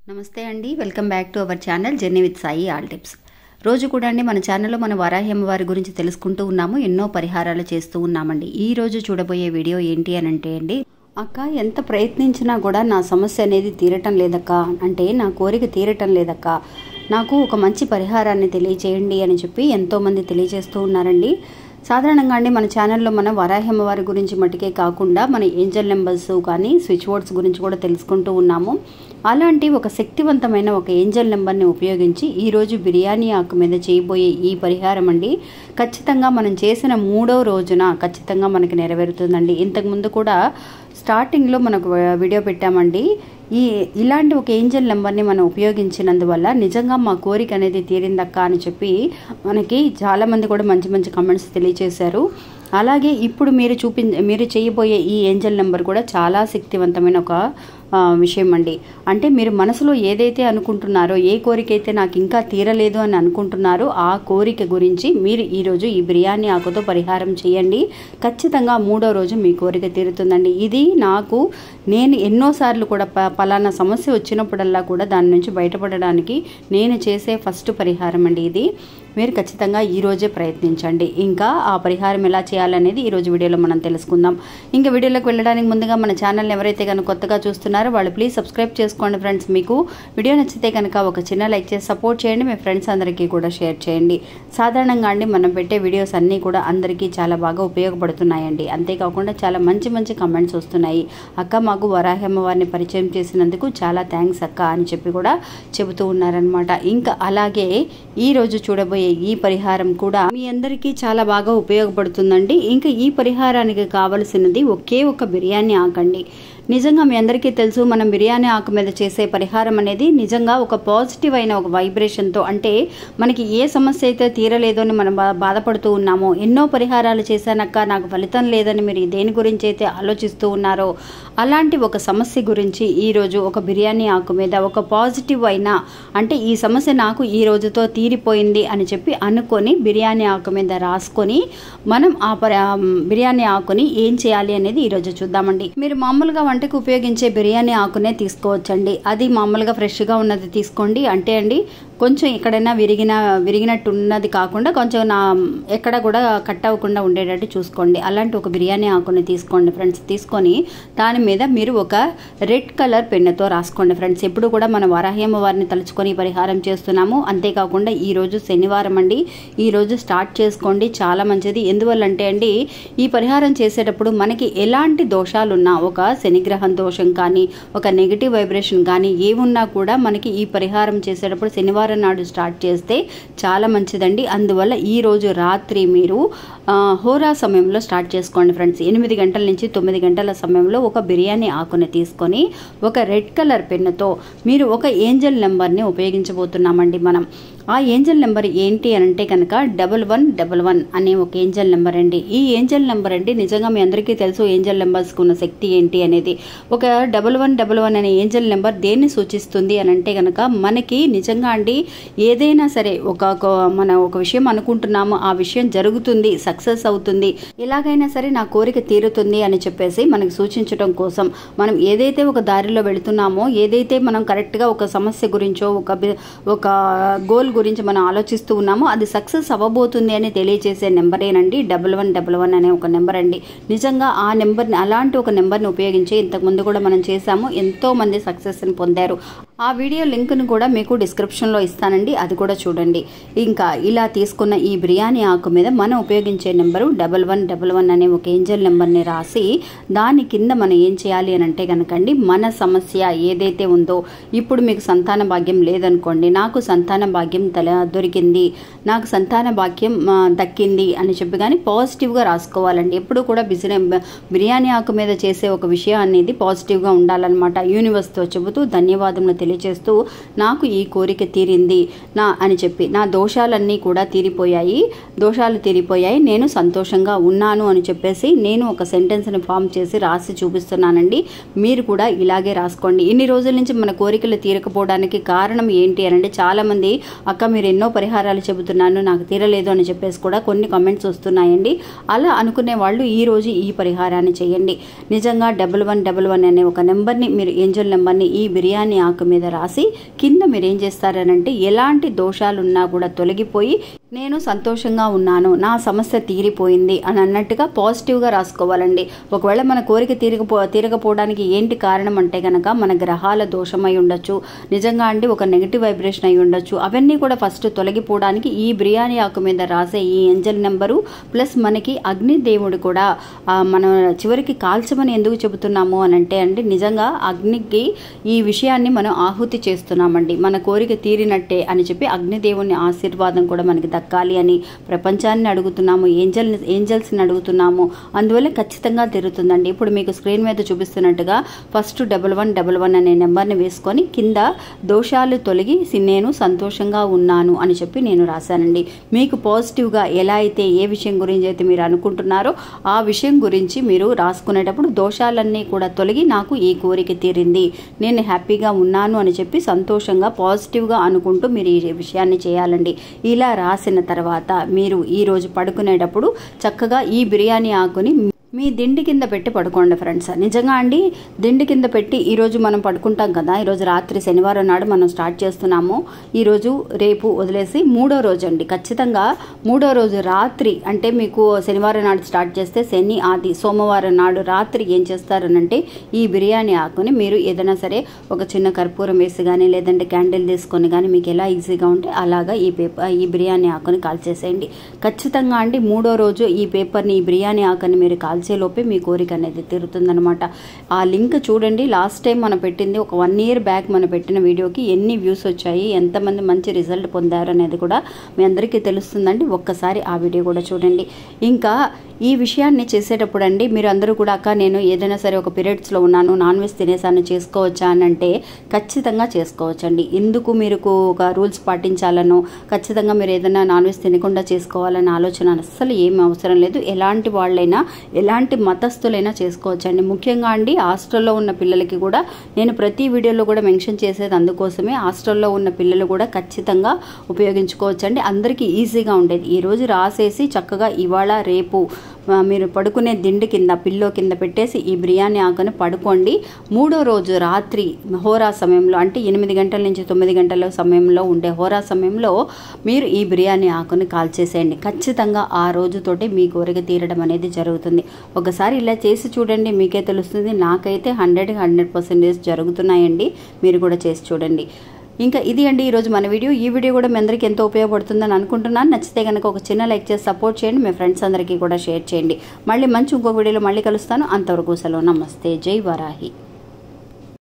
నమస్తే అండి welcome back to our channel journey with Sai all tips రోజు కూడా అండి మన ఛానల్లో మన వరాహి అమ్మవారి గురించి తెలుసుకుంటూ ఉన్నాము ఎన్నో పరిహారాలు చేస్తూ ఉన్నామండి ఈ రోజు చూడబోయే వీడియో ఏంటి అని అంటే అండి అక్క ఎంత ప్రయత్నించినా కూడా నా సమస్య అనేది తీరటం లేదక్క అంటే నా కోరిక తీరటం లేదక్క నాకు ఒక మంచి పరిహారాన్ని తెలియచేయండి అని చెప్పి ఎంతోమంది తెలియజేస్తూ ఉన్నారండి సాధారణంగా అండి మన ఛానల్లో మన వరాహి అమ్మవారి గురించి మటుకే కాకుండా మన ఏంజల్ నెంబర్స్ కానీ స్విచ్ బోర్డ్స్ గురించి కూడా తెలుసుకుంటూ ఉన్నాము అలాంటి ఒక శక్తివంతమైన ఒక ఏంజల్ నెంబర్ని ఉపయోగించి ఈరోజు బిర్యానీ ఆకు మీద చేయబోయే ఈ పరిహారం అండి ఖచ్చితంగా మనం చేసిన మూడో రోజున ఖచ్చితంగా మనకి నెరవేరుతుందండి ఇంతకుముందు కూడా స్టార్టింగ్లో మనకు వీడియో పెట్టామండి ఈ ఇలాంటి ఒక ఏంజల్ నెంబర్ని మనం ఉపయోగించినందువల్ల నిజంగా మా కోరిక అనేది తీరిందక్క అని చెప్పి మనకి చాలామంది కూడా మంచి మంచి కమెంట్స్ తెలియజేశారు అలాగే ఇప్పుడు మీరు చూపి మీరు చేయబోయే ఈ ఏంజల్ నెంబర్ కూడా చాలా శక్తివంతమైన ఒక విషయం అండి అంటే మీరు మనసులో ఏదైతే అనుకుంటున్నారో ఏ కోరిక అయితే నాకు ఇంకా తీరలేదు అని అనుకుంటున్నారో ఆ కోరిక గురించి మీరు ఈరోజు ఈ బిర్యానీ ఆకుతో పరిహారం చేయండి ఖచ్చితంగా మూడో రోజు మీ కోరిక తీరుతుందండి ఇది నాకు నేను ఎన్నోసార్లు కూడా ప పలానా సమస్య వచ్చినప్పుడల్లా కూడా దాని నుంచి బయటపడడానికి నేను చేసే ఫస్ట్ పరిహారం అండి ఇది మీరు ఖచ్చితంగా ఈరోజే ప్రయత్నించండి ఇంకా ఆ పరిహారం ఎలా చేయాలనేది ఈరోజు వీడియోలో మనం తెలుసుకుందాం ఇంకా వీడియోలోకి వెళ్ళడానికి ముందుగా మన ఛానల్ ఎవరైతే కనుక కొత్తగా చూస్తున్నారో వాళ్ళు ప్లీజ్ సబ్స్క్రైబ్ చేసుకోండి ఫ్రెండ్స్ మీకు వీడియో నచ్చితే కనుక ఒక చిన్న లైక్ చేసి సపోర్ట్ చేయండి మీ ఫ్రెండ్స్ అందరికీ కూడా షేర్ చేయండి సాధారణంగా అండి మనం పెట్టే వీడియోస్ అన్నీ కూడా అందరికీ చాలా బాగా ఉపయోగపడుతున్నాయండి అంతేకాకుండా చాలా మంచి మంచి కమెంట్స్ వస్తున్నాయి అక్క మాకు వరాహి అమ్మవారిని పరిచయం చేసినందుకు చాలా థ్యాంక్స్ అక్క అని చెప్పి కూడా చెబుతూ ఉన్నారనమాట ఇంకా అలాగే ఈ రోజు చూడబోయే ఈ పరిహారం కూడా మీ అందరికీ చాలా బాగా ఉపయోగపడుతుందండి ఇంకా ఈ పరిహారానికి కావలసినది ఒకే ఒక బిర్యానీ ఆకండి నిజంగా మీ అందరికీ తెలుసు మనం బిర్యానీ ఆకు మీద చేసే పరిహారం అనేది నిజంగా ఒక పాజిటివ్ అయిన ఒక వైబ్రేషన్తో అంటే మనకి ఏ సమస్య అయితే తీరలేదు అని మనం బాధపడుతూ ఉన్నామో ఎన్నో పరిహారాలు చేశానక్క నాకు ఫలితం లేదని మీరు దేని గురించి అయితే ఆలోచిస్తూ ఉన్నారో అలాంటి ఒక సమస్య గురించి ఈరోజు ఒక బిర్యానీ ఆకు మీద ఒక పాజిటివ్ అయిన అంటే ఈ సమస్య నాకు ఈ రోజుతో తీరిపోయింది అని చెప్పి అనుకొని బిర్యానీ ఆకు మీద రాసుకొని మనం ఆ బిర్యానీ ఆకుని ఏం చేయాలి అనేది ఈరోజు చూద్దామండి మీరు మామూలుగా వంటకు ఉపయోగించే బిర్యానీ ఆకునే తీసుకోవచ్చండి అది మామూలుగా ఫ్రెష్గా ఉన్నది తీసుకోండి అంటే అండి కొంచెం ఎక్కడైనా విరిగిన విరిగినట్టు ఉన్నది కాకుండా కొంచెం నా ఎక్కడ కూడా కట్ అవ్వకుండా ఉండేటట్టు చూసుకోండి అలాంటి ఒక బిర్యానీ ఆకుని తీసుకోండి ఫ్రెండ్స్ తీసుకొని దాని మీద మీరు ఒక రెడ్ కలర్ పెన్నుతో రాసుకోండి ఫ్రెండ్స్ ఎప్పుడు కూడా మన వరాహ్యమ్మ వారిని తలుచుకొని పరిహారం చేస్తున్నాము అంతేకాకుండా ఈరోజు శనివారం అండి ఈరోజు స్టార్ట్ చేసుకోండి చాలా మంచిది ఎందువల్లంటే అండి ఈ పరిహారం చేసేటప్పుడు మనకి ఎలాంటి దోషాలున్నా ఒక శనిగ్రహం దోషం కానీ ఒక నెగిటివ్ వైబ్రేషన్ కానీ ఏమున్నా కూడా మనకి ఈ పరిహారం చేసేటప్పుడు శనివారం నాడు స్టార్ట్ చేస్తే చాలా మంచిదండి అందువల్ల ఈ రోజు రాత్రి మీరు హోరా సమయంలో స్టార్ట్ చేసుకోండి ఫ్రెండ్స్ ఎనిమిది గంటల నుంచి తొమ్మిది గంటల సమయంలో ఒక బిర్యానీ ఆకుని తీసుకొని ఒక రెడ్ కలర్ పెన్నుతో మీరు ఒక ఏంజల్ నెంబర్ని ఉపయోగించబోతున్నామండి మనం ఆ ఏంజల్ నెంబర్ ఏంటి అని అంటే కనుక డబల్ వన్ డబల్ వన్ అనే ఒక ఏంజల్ నెంబర్ అండి ఈ ఏంజల్ నెంబర్ అండి నిజంగా మీ అందరికీ తెలుసు ఏంజల్ నెంబర్స్కి ఉన్న శక్తి ఏంటి అనేది ఒక డబల్ వన్ డబల్ వన్ అనే ఏంజల్ నెంబర్ దేన్ని సూచిస్తుంది అని అంటే కనుక మనకి నిజంగా అండి ఏదైనా సరే ఒక మన ఒక విషయం అనుకుంటున్నాము ఆ విషయం జరుగుతుంది సక్సెస్ అవుతుంది ఎలాగైనా సరే నా కోరిక తీరుతుంది అని చెప్పేసి మనకి సూచించడం కోసం మనం ఏదైతే ఒక దారిలో వెళుతున్నామో ఏదైతే మనం కరెక్ట్గా ఒక సమస్య గురించో ఒక ఒక గోల్ గురించి మనం ఆలోచిస్తూ ఉన్నామో అది సక్సెస్ అవ్వబోతుంది అని తెలియజేసే నెంబరేనండి డబల్ వన్ డబల్ వన్ అనే ఒక నెంబర్ అండి నిజంగా ఆ నెంబర్ని అలాంటి ఒక నెంబర్ని ఉపయోగించి ఇంతకుముందు కూడా మనం చేశాము ఎంతో మంది సక్సెస్ని పొందారు ఆ వీడియో లింక్ను కూడా మీకు డిస్క్రిప్షన్లో ఇస్తానండి అది కూడా చూడండి ఇంకా ఇలా తీసుకున్న ఈ బిర్యానీ ఆకు మీద మనం ఉపయోగించే number double one double one అనే ఒక ఏంజల్ నెంబర్ని రాసి దాని కింద మనం ఏం చేయాలి అని అంటే కనుకండి మన సమస్య ఏదైతే ఉందో ఇప్పుడు మీకు సంతాన భాగ్యం లేదనుకోండి నాకు సంతాన భాగ్యం తల దొరికింది నాకు సంతాన భాగ్యం దక్కింది అని చెప్పి కానీ పాజిటివ్గా రాసుకోవాలండి ఎప్పుడు కూడా బిజినెస్ బిర్యానీ ఆకు మీద చేసే ఒక విషయం అనేది పాజిటివ్గా ఉండాలన్నమాట యూనివర్స్తో చెబుతూ ధన్యవాదములు తెలియజేస్తూ నాకు ఈ కోరిక తీరింది నా అని చెప్పి నా దోషాలన్నీ కూడా తీరిపోయాయి దోషాలు తీరిపోయాయి నేను సంతోషంగా ఉన్నాను అని చెప్పేసి నేను ఒక సెంటెన్స్ని ఫామ్ చేసి రాసి చూపిస్తున్నానండి మీరు కూడా ఇలాగే రాసుకోండి ఇన్ని రోజుల నుంచి మన కోరికలు తీరకపోవడానికి కారణం ఏంటి అని అంటే చాలామంది అక్క మీరు ఎన్నో పరిహారాలు చెబుతున్నాను నాకు తీరలేదు అని చెప్పేసి కూడా కొన్ని కామెంట్స్ వస్తున్నాయండి అలా అనుకునే వాళ్ళు ఈ రోజు ఈ పరిహారాన్ని చేయండి నిజంగా డబల్ వన్ డబల్ వన్ అనే ఒక నెంబర్ని మీరు ఏంజల్ నెంబర్ని ఈ బిర్యానీ ఆకు మీద రాసి కింద మీరు ఏం చేస్తారనంటే ఎలాంటి దోషాలున్నా కూడా తొలగిపోయి నేను సంతోషంగా ఉన్నాను నా సమస్య తీరిపోయింది అని అన్నట్టుగా పాజిటివ్గా రాసుకోవాలండి ఒకవేళ మన కోరిక తీరకపో తీరకపోవడానికి ఏంటి కారణం అంటే కనుక మన గ్రహాల దోషమై ఉండొచ్చు నిజంగా అండి ఒక నెగిటివ్ వైబ్రేషన్ అయి ఉండొచ్చు అవన్నీ కూడా ఫస్ట్ తొలగిపోవడానికి ఈ బిర్యానీ ఆకు మీద రాసే ఈ ఏంజల్ నెంబరు ప్లస్ మనకి అగ్నిదేవుడు కూడా ఆ, మనం చివరికి కాల్చమని ఎందుకు చెబుతున్నాము అని అంటే అండి నిజంగా అగ్నికి ఈ విషయాన్ని మనం ఆహుతి చేస్తున్నామండి మన కోరిక తీరినట్టే అని చెప్పి అగ్నిదేవుని ఆశీర్వాదం కూడా మనకి దక్కాలి అని ప్రపంచాన్ని అడుగుతున్నాము ఏంజల్ ఏంజల్స్ని అడుగుతున్నాము అందువల్ల ఖచ్చితంగా తిరుగుతుందండి ఇప్పుడు మీకు స్క్రీన్ మీద చూపిస్తున్నట్టుగా first double one double one అనే నెంబర్ని వేసుకొని కింద దోషాలు తొలగి సి- నేను సంతోషంగా ఉన్నాను అని చెప్పి నేను రాశానండి మీకు పాజిటివ్గా ఎలా అయితే ఏ విషయం గురించి అయితే మీరు అనుకుంటున్నారో ఆ విషయం గురించి మీరు రాసుకునేటప్పుడు దోషాలన్నీ కూడా తొలగి నాకు ఈ కోరిక తీరింది నేను హ్యాపీగా ఉన్నాను అని చెప్పి సంతోషంగా పాజిటివ్గా అనుకుంటూ మీరు ఈ విషయాన్ని చేయాలండి ఇలా రాసిన తర్వాత మీరు ఈరోజు పడుకునేటప్పుడు చక్కగా ఈ బిర్యానీ ఆకుని మీ దిండి కింద పెట్టి పడుకోండి ఫ్రెండ్స్ నిజంగా అండి దిండి కింద పెట్టి ఈరోజు మనం పడుకుంటాం కదా ఈరోజు రాత్రి శనివారం నాడు మనం స్టార్ట్ చేస్తున్నాము ఈరోజు రేపు వదిలేసి మూడో రోజు అండి ఖచ్చితంగా మూడో రోజు రాత్రి అంటే మీకు శనివారం నాడు స్టార్ట్ చేస్తే శని ఆది సోమవారం నాడు రాత్రి ఏం చేస్తారనంటే ఈ బిర్యానీ ఆకుని మీరు ఏదైనా సరే ఒక చిన్న కర్పూరం వేసి కానీ లేదంటే క్యాండిల్ తీసుకొని కానీ మీకు ఎలా ఈజీగా ఉంటే అలాగా ఈ పేపర్ ఈ బిర్యానీ ఆకుని కాల్చేసేయండి ఖచ్చితంగా అండి మూడో రోజు ఈ పేపర్ని ఈ బిర్యానీ ఆకుని మీరు కాల్చేలోపే మీ కోరిక అనేది తీరుతుందనమాట ఆ లింక్ చూడండి లాస్ట్ టైం మనం పెట్టింది ఒక వన్ ఇయర్ బ్యాక్ మనం పెట్టిన వీడియోకి ఎన్ని వ్యూస్ వచ్చాయి ఎంతమంది మంచి రిజల్ట్ పొందారు అనేది కూడా మీ అందరికీ తెలుస్తుందండి ఒక్కసారి ఆ వీడియో కూడా చూడండి ఇంకా ఈ విషయాన్ని చేసేటప్పుడు అండి మీరు అందరూ కూడా అక్క నేను ఏదైనా సరే ఒక పీరియడ్స్లో ఉన్నాను నాన్ వెజ్ తినేసాను చేసుకోవచ్చా అని అంటే ఖచ్చితంగా చేసుకోవచ్చండి ఎందుకు మీరు ఒక రూల్స్ పాటించాలనో ఖచ్చితంగా మీరు ఏదైనా నాన్ వెజ్ తినకుండా చేసుకోవాలన్న ఆలోచన అస్సలు ఏం అవసరం లేదు ఎలాంటి వాళ్ళైనా ఎలాంటి మతస్థులైనా చేసుకోవచ్చండి ముఖ్యంగా అండి హాస్టల్లో ఉన్న పిల్లలకి కూడా నేను ప్రతి వీడియోలో కూడా మెన్షన్ చేసేది అందుకోసమే హాస్టల్లో ఉన్న పిల్లలు కూడా ఖచ్చితంగా ఉపయోగించుకోవచ్చండి అందరికీ ఈజీగా ఉండేది ఈరోజు రాసేసి చక్కగా ఇవాళ రేపు ఆ, మీరు పడుకునే దిండు కింద పిల్లో కింద పెట్టేసి ఈ బిర్యానీ ఆకుని పడుకోండి మూడో రోజు రాత్రి హోరా సమయంలో అంటే ఎనిమిది గంటల నుంచి తొమ్మిది గంటల సమయంలో ఉండే హోరా సమయంలో మీరు ఈ బిర్యానీ ఆకుని కాల్చేసేయండి ఖచ్చితంగా ఆ రోజుతోటి మీ కోరిక తీరడం అనేది జరుగుతుంది ఒకసారి ఇలా చేసి చూడండి మీకే తెలుస్తుంది నాకైతే హండ్రెడ్ హండ్రెడ్ పర్సెంటేజ్ జరుగుతున్నాయండి మీరు కూడా చేసి చూడండి ఇంకా ఇది అండి ఈరోజు మన వీడియో ఈ వీడియో కూడా మీ అందరికీ ఎంతో ఉపయోగపడుతుందని అనుకుంటున్నాను నచ్చితే కనుక ఒక చిన్న లైక్ చేసి సపోర్ట్ చేయండి మీ ఫ్రెండ్స్ అందరికీ కూడా షేర్ చేయండి మళ్ళీ మంచి ఇంకో వీడియోలో మళ్ళీ కలుస్తాను అంతవరకు సెలవు నమస్తే జై వరాహి